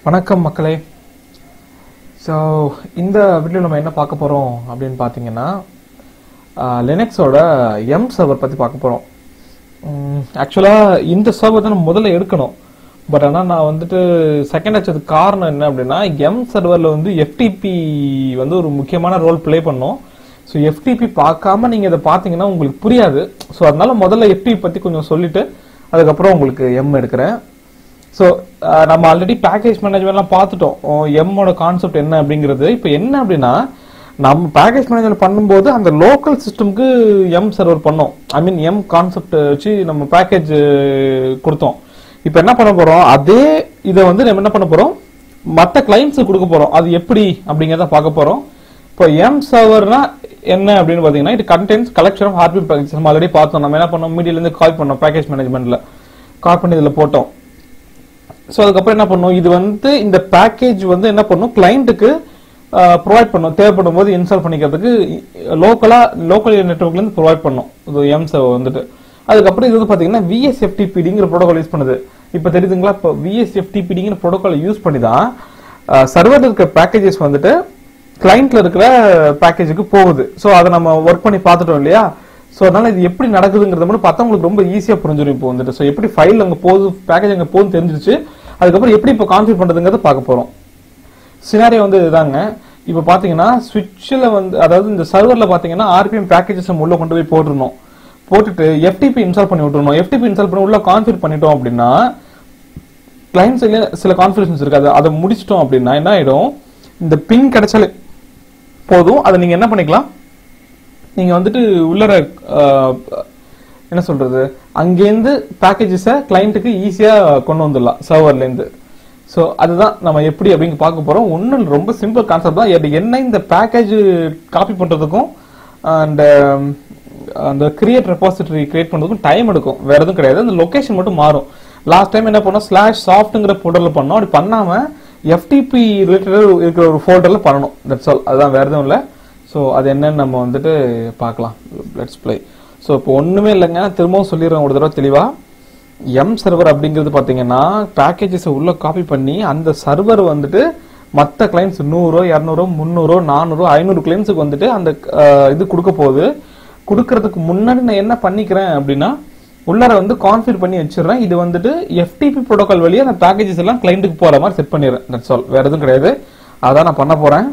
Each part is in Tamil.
வணக்கம் மக்களே ஸோ இந்த வீடியோ நம்ம என்ன பார்க்க போகிறோம் அப்படின்னு பார்த்தீங்கன்னா லினக்ஸோட எம் சர்வர் பற்றி பார்க்க போகிறோம் ஆக்சுவலாக இந்த சர்வர் தான் நம்ம முதல்ல எடுக்கணும் பட் ஆனால் நான் வந்துட்டு செகண்ட் வச்சதுக்கு காரணம் என்ன அப்படின்னா எம் சர்வரில் வந்து எஃப்டிபி வந்து ஒரு முக்கியமான ரோல் ப்ளே பண்ணோம் ஸோ எஃப்டிபி பார்க்காம நீங்கள் இதை பார்த்தீங்கன்னா உங்களுக்கு புரியாது ஸோ அதனால முதல்ல எஃப்டிபி பற்றி கொஞ்சம் சொல்லிட்டு அதுக்கப்புறம் உங்களுக்கு எம் எடுக்கிறேன் ஸோ நம்ம ஆல்ரெடி பேக்கேஜ் மேனேஜ்மெண்ட்லாம் பார்த்துட்டோம் எம்மோட கான்செப்ட் என்ன அப்படிங்கிறது இப்போ என்ன அப்படின்னா நம்ம பேக்கேஜ் மேனேஜ்மெண்ட் பண்ணும்போது அந்த லோக்கல் சிஸ்டம்க்கு எம் சர்வர் பண்ணோம் ஐ மீன் எம் கான்செப்ட் வச்சு நம்ம பேக்கேஜ் கொடுத்தோம் இப்போ என்ன பண்ண போறோம் அதே இதை வந்து நம்ம என்ன பண்ண போறோம் மற்ற கிளைண்ட்ஸுக்கு கொடுக்க போறோம் அது எப்படி அப்படிங்கிறத பார்க்க போறோம் இப்போ எம் சர்வர்னா என்ன அப்படின்னு பார்த்தீங்கன்னா இது contents collection of hardware package நம்ம ஆல்ரெடி பார்த்தோம் நம்ம என்ன பண்ணோம் மீடியிலேருந்து கால் பண்ணோம் பேக்கேஜ் மேனேஜ்மெண்ட்ல கால் பண்ணி இதில் போட்டோம் ஸோ அதுக்கப்புறம் என்ன பண்ணும் இது வந்து இந்த பேக்கேஜ் வந்து என்ன பண்ணும் கிளைண்ட்டுக்கு ப்ரொவைட் பண்ணும் தேவைப்படும் போது இன்ஸ்டால் பண்ணிக்கிறதுக்கு லோக்கலா லோக்கல் நெட்ஒர்க்லேருந்து ப்ரொவைட் பண்ணும் இது எம் சர்வர் வந்துட்டு அதுக்கப்புறம் இது வந்து பார்த்தீங்கன்னா விஎஸ்எஃப்டிபிடிங்கிற ப்ரோட்டோகால் யூஸ் பண்ணுது இப்போ தெரியுதுங்களா இப்போ விஎஸ்எஃப்டிபிடிங்கிற ப்ரோட்டோகால் யூஸ் பண்ணி தான் சர்வரில் இருக்கிற பேக்கேஜஸ் வந்துட்டு கிளைண்ட்ல இருக்கிற பேக்கேஜுக்கு போகுது ஸோ அதை நம்ம ஒர்க் பண்ணி பார்த்துட்டோம் இல்லையா ஸோ அதனால இது எப்படி நடக்குதுங்கிறத மட்டும் பார்த்தா உங்களுக்கு ரொம்ப ஈஸியாக புரிஞ்சிடும் இப்போ வந்துட்டு ஸோ எப்படி ஃபைல் அங்கே போகுது பேக்கேஜ் அங்கே போகுதுன்னு தெரிஞ்சிருச்சு அதுக்கப்புறம் எப்படி இப்போ கான்ஃபிகர் பண்ணுறதுங்கிறத பார்க்க போகிறோம் சினாரியோ வந்து இதுதாங்க இப்போ பார்த்தீங்கன்னா ஸ்விட்சில் வந்து அதாவது இந்த சர்வரில் பார்த்தீங்கன்னா ஆர்பிஎம் பேக்கேஜஸ் நம்ம உள்ள கொண்டு போய் போட்டுருணும் போட்டுட்டு எஃப்டிபி இன்ஸ்டால் பண்ணி விட்டுருணும் எஃப்டிபி இன்ஸ்டால் பண்ணி உள்ள கான்ஃபிகர் பண்ணிட்டோம் அப்படின்னா கிளைண்ட்ஸ் சில கான்ஃபிகரேஷன்ஸ் இருக்காது அதை முடிச்சிட்டோம் அப்படின்னா என்ன ஆயிடும் இந்த பின் கிடைச்சாலே போதும் அதை நீங்க என்ன பண்ணிக்கலாம் நீங்க வந்துட்டு உள்ளர என்ன சொல்றது அங்கேருந்து பேக்கேஜஸை கிளைண்ட்டுக்கு ஈஸியா கொண்டு வந்துடலாம் சர்வர்ல இருந்து ஸோ அதுதான் நம்ம எப்படி அப்படின்னு பார்க்க போறோம் ஒன்றும் ரொம்ப சிம்பிள் கான்செப்ட் தான் இது என்ன இந்த பேக்கேஜ் காப்பி பண்றதுக்கும் அண்ட் அந்த கிரியேட் ரெபாசிட்டரி கிரியேட் பண்றதுக்கும் டைம் எடுக்கும் வேற எதுவும் கிடையாது அந்த லொகேஷன் மட்டும் மாறும் லாஸ்ட் டைம் என்ன பண்ணோம் ஸ்லாஷ் சாஃப்ட்ங்கிற போர்ட்டலில் பண்ணோம் அப்படி பண்ணாம எஃப்டிபி ரிலேட்டட் இருக்கிற ஒரு ஃபோல்டர்ல பண்ணணும் தட்ஸ் ஆல் அதுதான் வேற எதுவும் இல்லை ஸோ அது என்னன்னு நம்ம வந்துட்டு பார்க்கலாம் லெட்ஸ் ப்ளே ஸோ இப்போ ஒன்றுமே இல்லைங்க திரும்பவும் சொல்லிடுறேன் ஒரு தடவை தெளிவாக எம் சர்வர் அப்படிங்கிறது பார்த்தீங்கன்னா பேக்கேஜஸை உள்ள காப்பி பண்ணி அந்த சர்வர் வந்துட்டு மற்ற கிளைண்ட்ஸ் நூறோ இரநூறோ முந்நூறோ நானூறோ ஐநூறு கிளைண்ட்ஸுக்கு வந்துட்டு அந்த இது கொடுக்க போகுது கொடுக்கறதுக்கு முன்னாடி நான் என்ன பண்ணிக்கிறேன் அப்படின்னா உள்ளார வந்து கான்ஃபிகர் பண்ணி வச்சிடுறேன் இது வந்துட்டு எஃப்டிபி ப்ரோட்டோகால் வழியா அந்த பேக்கேஜஸ் எல்லாம் கிளைண்ட்டுக்கு போற மாதிரி செட் பண்ணிடுறேன் தட்ஸ் ஆல் வேற எதுவும் கிடையாது அதான் நான் பண்ண போறேன்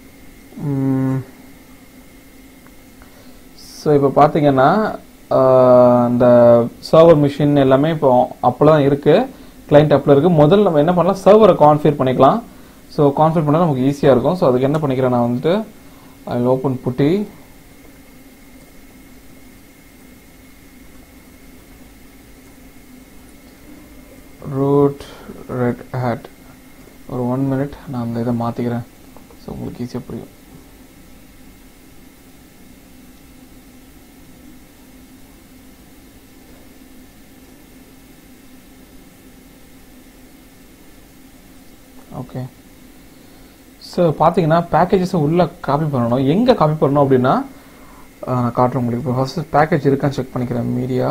ஸோ இப்போ பார்த்தீங்கன்னா இந்த சர்வர் மிஷின் எல்லாமே இப்போ அப்பில் தான் இருக்கு கிளைண்ட் அப்பில் இருக்கு முதல்ல நம்ம என்ன பண்ணலாம் சர்வரை கான்ஃபிகர் பண்ணிக்கலாம் ஸோ கான்ஃபிகர் பண்ணால் நமக்கு ஈஸியாக இருக்கும் ஸோ அதுக்கு என்ன பண்ணிக்கிறேன் நான் வந்துட்டு I open PuTTY root Red Hat ஒரு ஒன் மினிட் நான் அந்த இதை மாற்றிக்கிறேன் ஸோ உங்களுக்கு ஈஸியாக புரியும் ஓகே ஸோ பார்த்தீங்கன்னா பேக்கேஜஸை உள்ளே காப்பி பண்ணணும் எங்கே காப்பி பண்ணணும் அப்படின்னா நான் காட்டுறேன் உங்களுக்கு இப்போ ஃபஸ்ட்டு பேக்கேஜ் இருக்கான்னு செக் பண்ணிக்கிறேன் media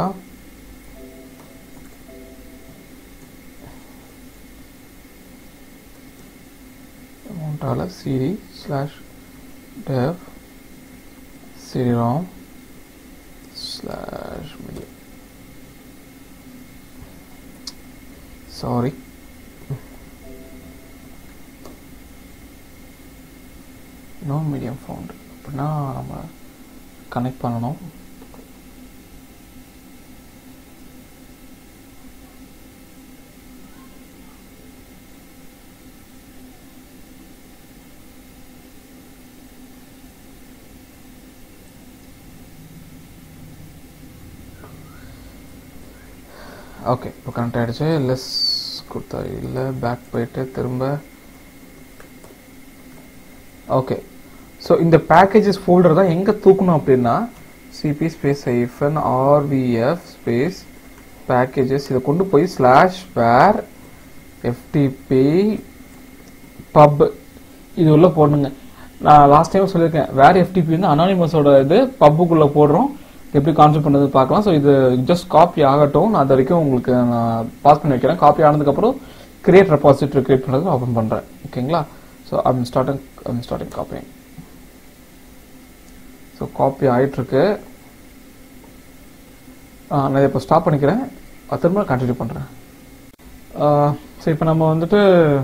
dollar cd slash dev cd-rom slash media sorry no medium found அப்படின்னா நம்ம கனெக்ட் பண்ணணும் ஓகே இப்போ கனெக்ட் ஆகிடுச்சு லெஸ் கொடுத்தா இல்லை பேக் போயிட்டு திரும்ப ஓகே ஸோ இந்த பேக்கேஜஸ் ஃபோல்டர் தான் எங்கே தூக்கணும் அப்படின்னா சிபி ஸ்பேஸ் ஐஃபன் ஆர்விஎஃப் ஸ்பேஸ் பேக்கேஜஸ் இதை கொண்டு போய் ஸ்லாஷ் வேர் எஃப்டிபி பப் இது உள்ள போடணுங்க நான் லாஸ்ட் டைம் சொல்லியிருக்கேன் வேர் எஃப்டிபி வந்து அனானிமஸோட இது பப்புக்குள்ளே போடுறோம் எப்படி கான்செப்ட் பண்ணது பார்க்கலாம் ஸோ இது ஜஸ்ட் காப்பி ஆகட்டும் நான் அது வரைக்கும் உங்களுக்கு நான் பாஸ் பண்ணி வைக்கிறேன் காப்பி ஆனதுக்கப்புறம் கிரியேட் ரெபாசிட்டரி கிரியேட் பண்ணுறது ஓப்பன் பண்ணுறேன் ஓகேங்களா so I'm starting I'm starting copying so copy ஆயிட்டுருக்கு நான் இப்போ ஸ்டாப் பண்ணிக்கிறேன் அது திரும்ப கண்டினியூ பண்ணுறேன் ஸோ இப்போ நம்ம வந்துட்டு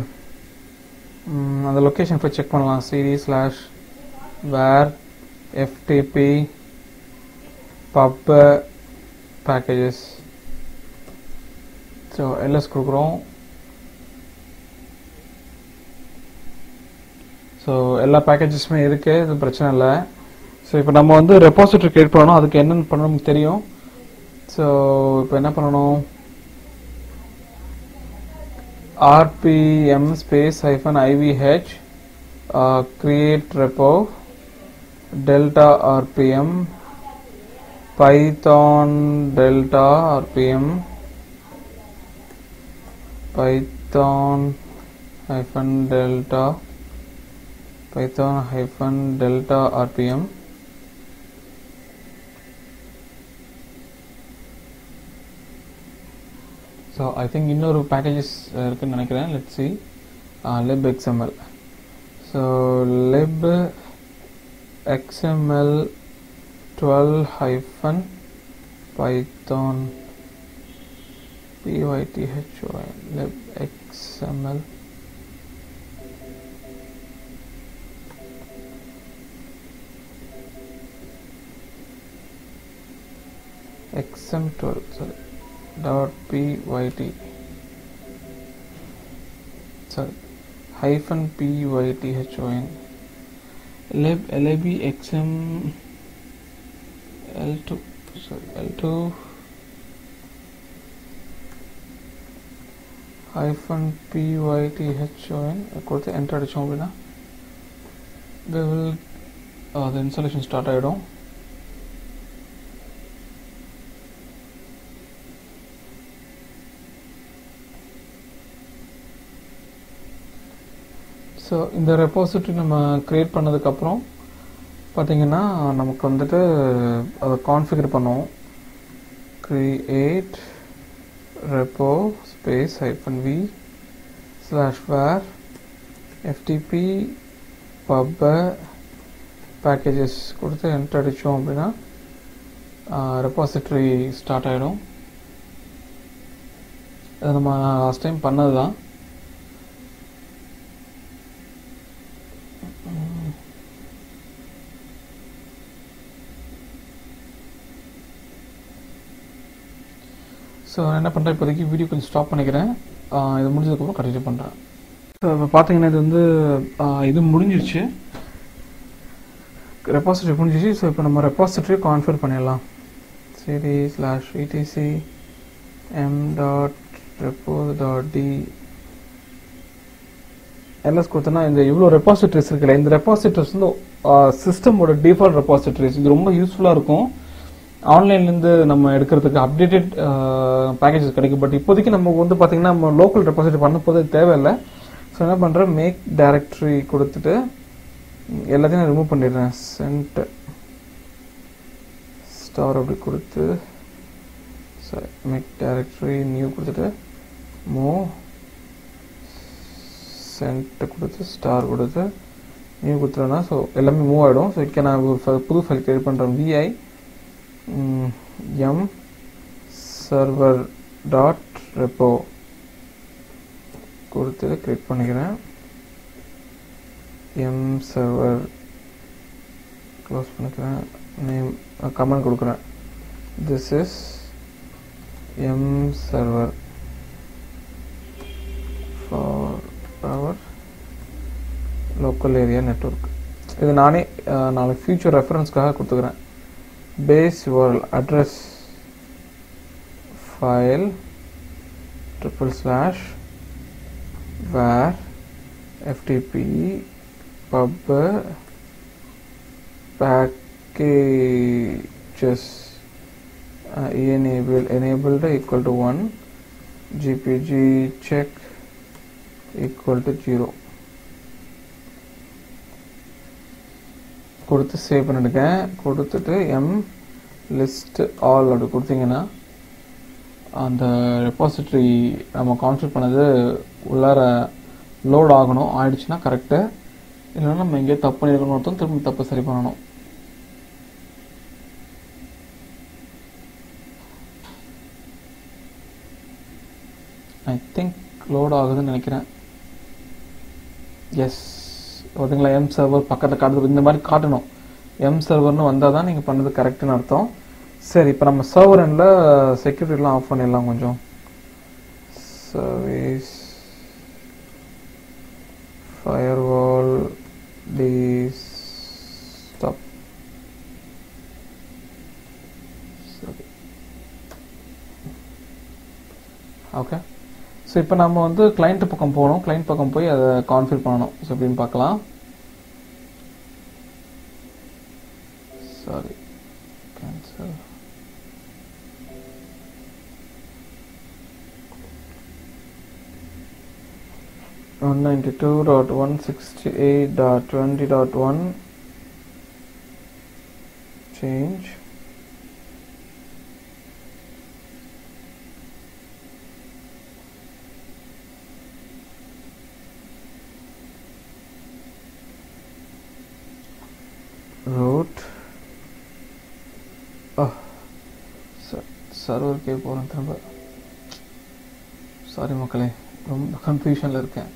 ம், அந்த லொக்கேஷன் போய் செக் பண்ணலாம் CD slash var FTP pub packages so LS கொடுக்குறோம் ஸோ எல்லா பேக்கேஜஸுமே இருக்குது இது பிரச்சனை இல்லை ஸோ இப்போ நம்ம வந்து ரெபாசிட்டரி கிரியேட் பண்ணணும் அதுக்கு என்னென்ன பண்ணணும் நமக்கு தெரியும் ஸோ இப்போ என்ன பண்ணணும் RPM space hyphen IVH create repo delta RPM Python delta RPM Python hyphen delta python hyphen delta rpm so i think இன்னொரு packages uh, இருக்குன்னு நினைக்கிறேன் let's see uh, lib xml so lib xml 12 hyphen python python lib xml xm12 sorry dot pyt sorry hyphen python lib lib xm l2 sorry l2 hyphen python கொடுத்து enter அடிச்சோம் அப்படின்னா we will uh, the installation start ஆயிடும் ஸோ இந்த ரெப்பாசிட்டரி நம்ம க்ரியேட் பண்ணதுக்கப்புறம் பார்த்தீங்கன்னா நமக்கு வந்துட்டு அதை கான்ஃபிகர் பண்ணுவோம் create repo space hyphen v slash var ftp pub packages கொடுத்து என்டர் அடித்தோம் அப்படின்னா ரெப்பாசிட்டரி ஸ்டார்ட் ஆகிடும் அது நம்ம லாஸ்ட் டைம் பண்ணது தான் ஸோ நான் என்ன பண்ணுறேன் இப்போதைக்கு வீடியோ கொஞ்சம் ஸ்டாப் பண்ணிக்கிறேன் ஆஹ் இது முடிஞ்சதுக்கப்புறம் கண்டினியூ பண்ணுறேன் ஸோ இப்போ பார்த்தீங்கன்னா இது வந்து ஆஹ் இது முடிஞ்சிருச்சு ரெப்பாசிட்டரி முடிஞ்சிச்சு ஸோ இப்போ நம்ம ரெப்பாசிட்டரி கான்ஃபிகர் பண்ணிடலாம் சரி slash ETC yum dot repo dot D LS கொடுத்தோன்னா இந்த இவ்வளோ ரெப்பாசிட்டரிஸ் இருக்குல்ல இந்த ரெப்பாசிட்டரிஸ் வந்து சிஸ்டமோட டிஃபால்ட் ரெப்பாசிட்டரிஸ் இது ரொம்ப யூஸ்ஃபுல்லாக இருக்கும் ஆன்லைன்லேருந்து நம்ம எடுக்கிறதுக்கு அப்டேட்டட் பேக்கேஜஸ் கிடைக்கும் பட் இப்போதைக்கு நம்ம வந்து பார்த்தீங்கன்னா நம்ம லோக்கல் ரெப்பாசிட்டரி பண்ண போது தேவையில்லை ஸோ என்ன பண்ணுறேன் மேக் டைரக்டரி கொடுத்துட்டு ம், எல்லாத்தையும் நான் ரிமூவ் பண்ணிடுறேன் சென்ட் ஸ்டார் அப்படி கொடுத்து சாரி மேக் டைரக்டரி நியூ கொடுத்துட்டு மூவ் சென்ட் கொடுத்து ஸ்டார் கொடுத்து நியூ கொடுத்துட்டேன்னா ஸோ எல்லாமே மூவ் ஆகிடும் ஸோ இங்கே நான் ஒரு fi- புது ஃபைல் கிரியேட் பண்ணுறேன் VI M server dot repo கொடுத்து கிளிக் பண்ணிக்கிறேன் எம் சர்வர் க்ளோஸ் பண்ணிக்கிறேன் நேம் கமெண்ட் கொடுக்குறேன் this is M server for our local area network இது நானே அஹ், நாளைக்கு ஃபியூச்சர் ரெஃபரன்ஸ்க்காக கொடுத்துக்கிறேன் base URL address file triple slash var ftp pub packages uh, enable enabled equal to 1 gpg check equal to 0 கொடுத்து சேவ் பண்ணிடுங்க கொடுத்துட்டு எம் லிஸ்ட் ஆல் அப்படி கொடுத்தீங்கன்னா அந்த ரெபாசிட்டரி நம்ம கான்ஃபிகர் பண்ணது உள்ளார லோட் ஆகணும் ஆயிடுச்சுன்னா கரெக்டு இல்லைன்னா நம்ம எங்கேயோ தப்பு பண்ணியிருக்கணும் அர்த்தம் திரும்ப தப்பு சரி பண்ணணும் ஐ திங்க் லோட் ஆகுதுன்னு நினைக்கிறேன் எஸ் பார்த்தீங்களா எம் சர்வர் பக்கத்தில் காட்டுது இந்த மாதிரி காட்டணும் எம் சர்வர்னு வந்தால் தான் நீங்கள் பண்ணது கரெக்டுன்னு அர்த்தம் சரி இப்போ நம்ம சர்வர் எண்டில் செக்யூரிட்டிலாம் ஆஃப் பண்ணிடலாம் கொஞ்சம் சர்வீஸ் ஃபயர்வால் டி ஸ்டாப் சரி ஓகே ஸோ இப்போ நம்ம வந்து கிளைண்ட் பக்கம் போகணும் கிளைண்ட் பக்கம் போய் அதை கான்ஃபிகர் பண்ணணும் ஸோ எப்படின்னு பார்க்கலாம் sorry cancel one ninety two dot one sixty eight dot twenty dot one change root சர்வருக்கே போகிறேன் திரும்ப சாரி மக்களே ரொம்ப கன்ஃபியூஷனில் இருக்கேன்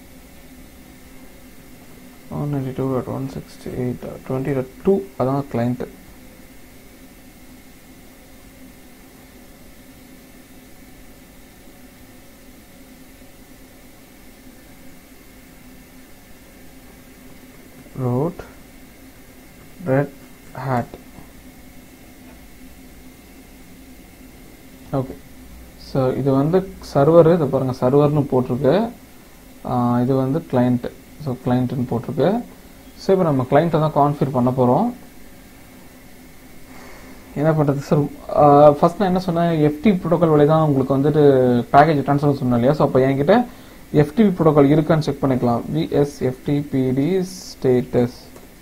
one ninety two dot one sixty eight twenty dot two அதான் client root Red Hat okay so இது வந்து சர்வர் இது பாருங்கள் சர்வர்னு போட்டிருக்கு ஆஹ் இது வந்து கிளைண்ட் ஸோ கிளைண்ட்னு போட்டிருக்கு ஸோ இப்போ நம்ம கிளைண்ட்டை தான் கான்ஃபிகர் பண்ண போகிறோம் என்ன பண்ணுறது சார் ஃபர்ஸ்ட் நான் என்ன சொன்னேன் எஃப்டி ப்ரோட்டோகால் வழி தான் உங்களுக்கு வந்துட்டு பேக்கேஜ் ட்ரான்ஸ்ஃபர் சொன்னேன் இல்லையா ஸோ அப்போ என்கிட்ட எஃப்டிபி ப்ரோட்டோகால் இருக்கான்னு செக் பண்ணிக்கலாம் விஎஸ்எஃப்டிபிடி ஸ்டேட்டஸ்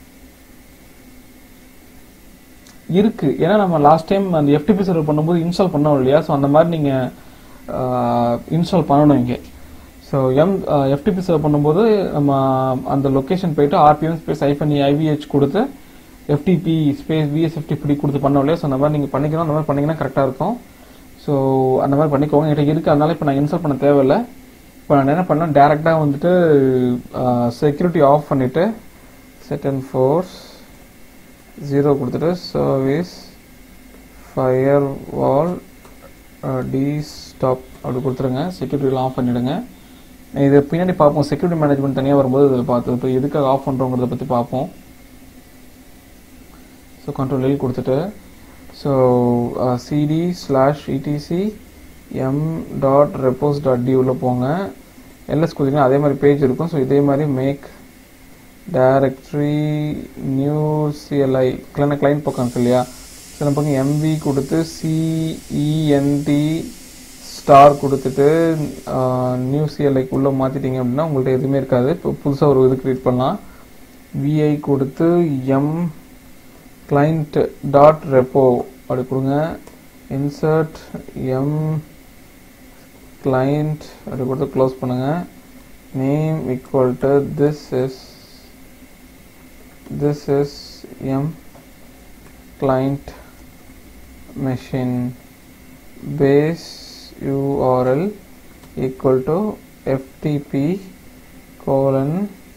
இருக்கு ஏன்னா நம்ம லாஸ்ட் டைம் அந்த எஃப்டிபி சர்வர் பண்ணும்போது இன்ஸ்டால் பண்ணோம் இல்லையா ஸோ அந்த மாதிரி நீங்க இன்ஸ்டால் பண்ணணும் இங்கே ஸோ எம் எஃப்டிபி சர்வர் பண்ணும்போது நம்ம அந்த லொக்கேஷன் போயிட்டு ஆர்பிஎம் ஸ்பேஸ் ஐஃபன் ஐவிஹெச் கொடுத்து எஃப்டிபி ஸ்பேஸ் விஎஸ்எஃப்டிபி கொடுத்து பண்ணோம் இல்லையா ஸோ அந்த மாதிரி நீங்கள் பண்ணிக்கணும் அந்த மாதிரி பண்ணிங்கன்னா கரெக்டாக இருக்கும் ஸோ அந்த மாதிரி பண்ணிக்கோங்க என்கிட்ட இருக்கு அதனால இப்போ நான் இன்ஸ்டால் பண்ண தேவையில்லை இப்போ நான் என்ன பண்ணேன் டேரெக்டாக வந்துட்டு செக்யூரிட்டி ஆஃப் பண்ணிவிட்டு செட் அண்ட் ஃபோர்ஸ் ஜீரோ கொடுத்துட்டு service fire wall D stop அப்படி கொடுத்துருங்க செக்யூரிட்டிலாம் ஆஃப் பண்ணிவிடுங்க இது பின்னாடி பார்ப்போம் செக்யூரிட்டி மேனேஜ்மெண்ட் தனியாக வரும்போது இதில் பார்த்து இப்போ எதுக்காக ஆஃப் பண்ணுறோங்கிறத பற்றி பார்ப்போம் ஸோ கண்ட்ரோல் எல் கொடுத்துட்டு so CD slash ETC yum dot repos dot D உள்ள போங்க எல்எஸ் கொடுத்தீங்கன்னா அதே மாதிரி பேஜ் இருக்கும் ஸோ இதே மாதிரி make directory new CLI client client பக்கம் இருக்கு இல்லையா ஸோ நம்ம பக்கம் எம்வி கொடுத்து சிஇஎன்டி ஸ்டார் கொடுத்துட்டு நியூ சிஎல்ஐக்குள்ளே மாற்றிட்டீங்க அப்படின்னா உங்கள்ட்ட எதுவுமே இருக்காது இப்போ புதுசாக ஒரு இது கிரியேட் பண்ணலாம் விஐ கொடுத்து எம் கிளைண்ட் டாட் ரெப்போ அப்படி கொடுங்க இன்சர்ட் எம் கிளைண்ட் அப்படி கொடுத்து க்ளோஸ் பண்ணுங்க name equal to this is this is m client machine base url equal to ftp colon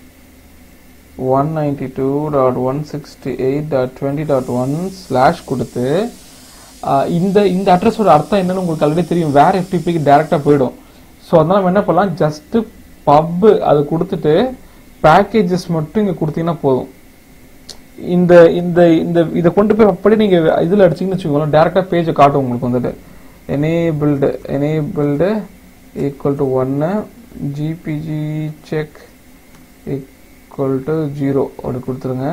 192.168.20.1 slash கொடுத்து இந்த இந்த அட்ரஸோட அர்த்தம் என்னன்னு உங்களுக்கு ஆல்ரெடி தெரியும் வேற எஃப்டிபிக்கு டேரெக்டாக போயிடும் ஸோ அதனால நம்ம என்ன பண்ணலாம் ஜஸ்ட் பப் அது கொடுத்துட்டு பேக்கேஜஸ் மட்டும் இங்கே கொடுத்தீங்கன்னா போதும் இந்த இந்த இந்த இதை கொண்டு போய் அப்படியே நீங்க இதுல அடிச்சீங்கன்னு வச்சுக்கோங்களேன் டேரக்டா பேஜை காட்டும் உங்களுக்கு வந்துட்டு எனேபிள்டு எனேபிள்டு ஈக்குவல் டு ஒன்னு GPG check equal to zero அப்படி கொடுத்துருங்க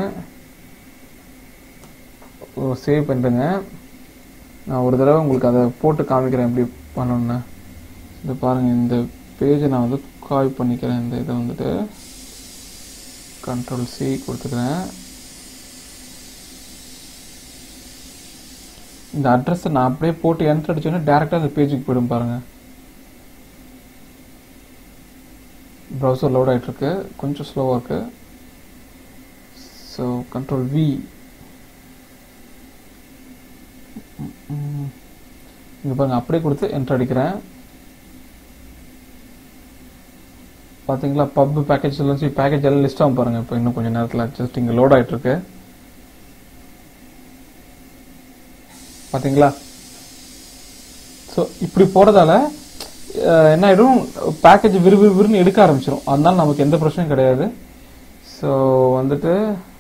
சேவ் பண்ணிடுங்க நான் ஒரு தடவை உங்களுக்கு அதை போட்டு காமிக்கிறேன் எப்படி பண்ணணும்னு இது பாருங்க இந்த பேஜை நான் வந்து காய் பண்ணிக்கிறேன் இந்த இதை வந்துட்டு கண்ட்ரோல் சி கொடுத்துக்கிறேன் இந்த அட்ரஸை நான் அப்படியே போட்டு என்டர் அடிச்சோன்னா டேரெக்டாக அந்த பேஜுக்கு போயிடும் பாருங்க ப்ரௌசர் லோட் ஆகிட்டு இருக்கு கொஞ்சம் ஸ்லோவாக இருக்கு ஸோ கண்ட்ரோல் வி இங்கே பாருங்க அப்படியே கொடுத்து என்டர் அடிக்கிறேன் பார்த்தீங்களா பப் பேக்கேஜ் எல்லாம் சரி பேக்கேஜ் எல்லாம் லிஸ்ட் ஆகும் பாருங்க இப்போ இன்னும் கொஞ்சம் நேரத்தில் ஜஸ்ட் இங்கே லோட் ஆகிட்டு இருக்கு பார்த்தீங்களா ஸோ இப்படி போகிறதால என்ன ஆகிடும் பேக்கேஜ் விறுவிறு விறுன்னு எடுக்க ஆரம்பிச்சிடும் அதனால நமக்கு எந்த பிரச்சனையும் கிடையாது ஸோ வந்துட்டு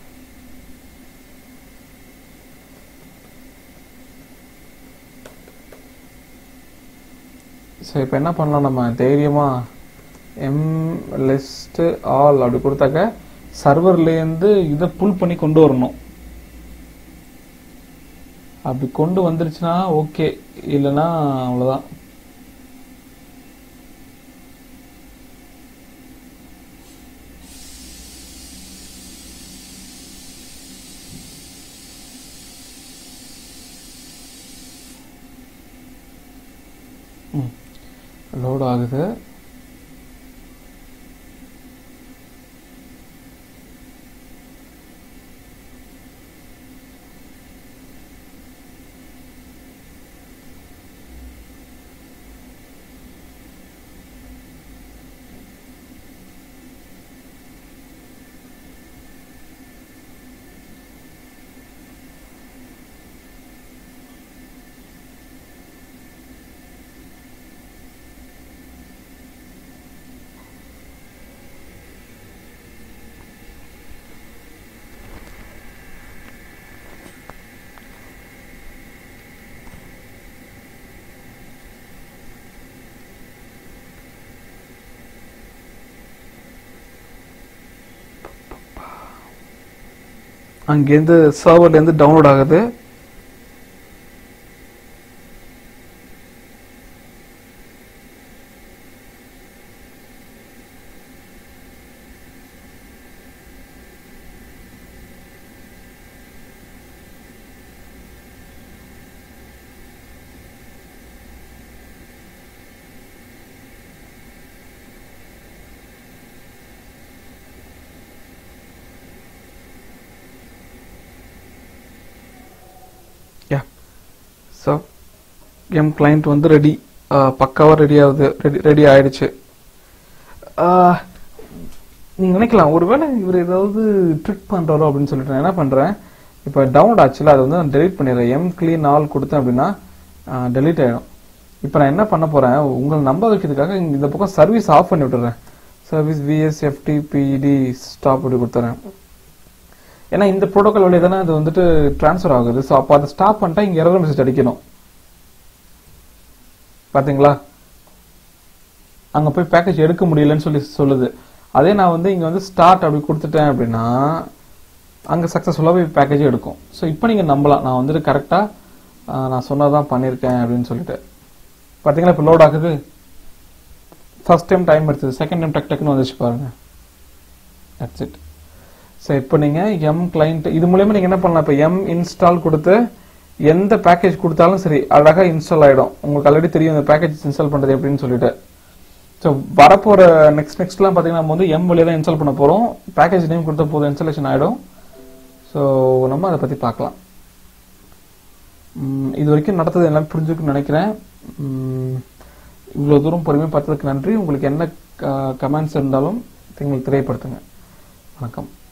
ஸோ இப்போ என்ன பண்ணலாம் நம்ம தைரியமாக எம் லிஸ்ட் ஆல் அப்படி கொடுத்தாக்க சர்வர்லேருந்து இதை புல் பண்ணி கொண்டு வரணும் அப்படி கொண்டு வந்துருச்சுன்னா ஓகே இல்லைன்னா அவ்வளோதான் லோட் ஆகுது அங்கேருந்து சர்வர்லேருந்து டவுன்லோட் ஆகுது யா ஸோ எம் கிளைண்ட் வந்து ரெடி பக்காவாக ரெடி ஆகுது ரெடி ரெடி ஆயிடுச்சு நீங்கள் நினைக்கலாம் ஒருவேளை இவர் ஏதாவது ட்ரிக் பண்ணுறாரோ அப்படின்னு சொல்லிட்டு நான் என்ன பண்ணுறேன் இப்போ டவுன்லோட் ஆச்சுல அதை வந்து நான் டெலீட் பண்ணிடுறேன் எம் க்ளீன் ஆல் கொடுத்தேன் அப்படின்னா டெலீட் ஆகிடும் இப்போ நான் என்ன பண்ண போகிறேன் உங்களை நம்ப வைக்கிறதுக்காக இந்த பக்கம் சர்வீஸ் ஆஃப் பண்ணி விட்டுறேன் சர்வீஸ் விஎஸ்எஃப்டி பிடி ஸ்டாப் இப்படி கொடுத்துறேன் ஏன்னா இந்த ப்ரோட்டோகால் வழியாக தானே அது வந்துட்டு ட்ரான்ஸ்ஃபர் ஆகுது ஸோ அப்போ அதை ஸ்டாப் பண்ணிட்டா இங்கே எரர் மெசேஜ் அடிக்கணும் பாத்தீங்களா அங்கே போய் பேக்கேஜ் எடுக்க முடியலன்னு சொல்லி சொல்லுது அதே நான் வந்து இங்கே வந்து ஸ்டார்ட் அப்படி கொடுத்துட்டேன் அப்படின்னா அங்கே சக்ஸஸ்ஃபுல்லாக போய் பேக்கேஜ் எடுக்கும் ஸோ இப்போ நீங்கள் நம்பலாம் நான் வந்துட்டு கரெக்டாக நான் சொன்னதான் பண்ணியிருக்கேன் அப்படின்னு சொல்லிட்டு பார்த்தீங்களா இப்போ லோட் ஆகுது ஃபர்ஸ்ட் டைம் டைம் எடுத்தது செகண்ட் டைம் டக் டக்குன்னு வந்துச்சு பாருங்க தட்ஸ் இட் ஸோ இப்போ நீங்கள் எம் கிளைண்ட் இது மூலயமா நீங்கள் என்ன பண்ணலாம் இப்போ எம் இன்ஸ்டால் கொடுத்து எந்த பேக்கேஜ் கொடுத்தாலும் சரி அழகாக இன்ஸ்டால் ஆகிடும் உங்களுக்கு ஆல்ரெடி தெரியும் இந்த பேக்கேஜ் இன்ஸ்டால் பண்ணுறது எப்படின்னு சொல்லிட்டு ஸோ வரப்போகிற நெக்ஸ்ட் நெக்ஸ்ட்லாம் பார்த்தீங்கன்னா நம்ம வந்து எம் வழியாக தான் இன்ஸ்டால் பண்ண போகிறோம் பேக்கேஜ் நேம் கொடுத்த போதும் இன்ஸ்டாலேஷன் ஆகிடும் ஸோ நம்ம அதை பற்றி பார்க்கலாம் உம், இது வரைக்கும் நடத்தது எல்லாம் புரிஞ்சுக்குன்னு நினைக்கிறேன் இவ்வளோ தூரம் பொறுமையாக பார்த்ததுக்கு நன்றி உங்களுக்கு என்ன கமெண்ட்ஸ் இருந்தாலும் எங்களுக்கு தெரியப்படுத்துங்க வணக்கம்